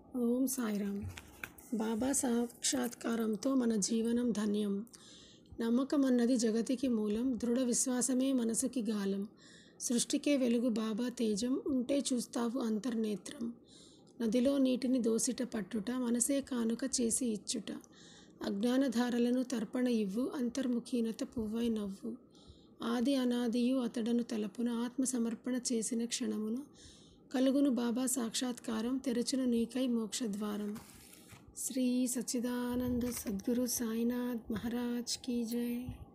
ఓం సాయిరామ్ బాబా సాక్షాత్కారంతో మన జీవనం ధన్యం నమ్మకం అన్నది జగతికి మూలం దృఢ విశ్వాసమే మనసుకి గాలం సృష్టికే వెలుగు బాబా తేజం ఉంటే చూస్తావు అంతర్నేత్రం నదిలో నీటిని దోసిట పట్టుట మనసే కానుక చేసి ఇచ్చుట అజ్ఞానధారలను తర్పణ ఇవ్వు అంతర్ముఖీనత పువ్వై నవ్వు ఆది అనాదియు అతడను తలపున ఆత్మ సమర్పణ చేసిన క్షణమున కలుగును బాబా సాక్షాత్కారం తెరచును నీకై మోక్షద్వారం శ్రీ సచ్చిదానంద సద్గురు సాయినాథ్ మహారాజ్ కీ జై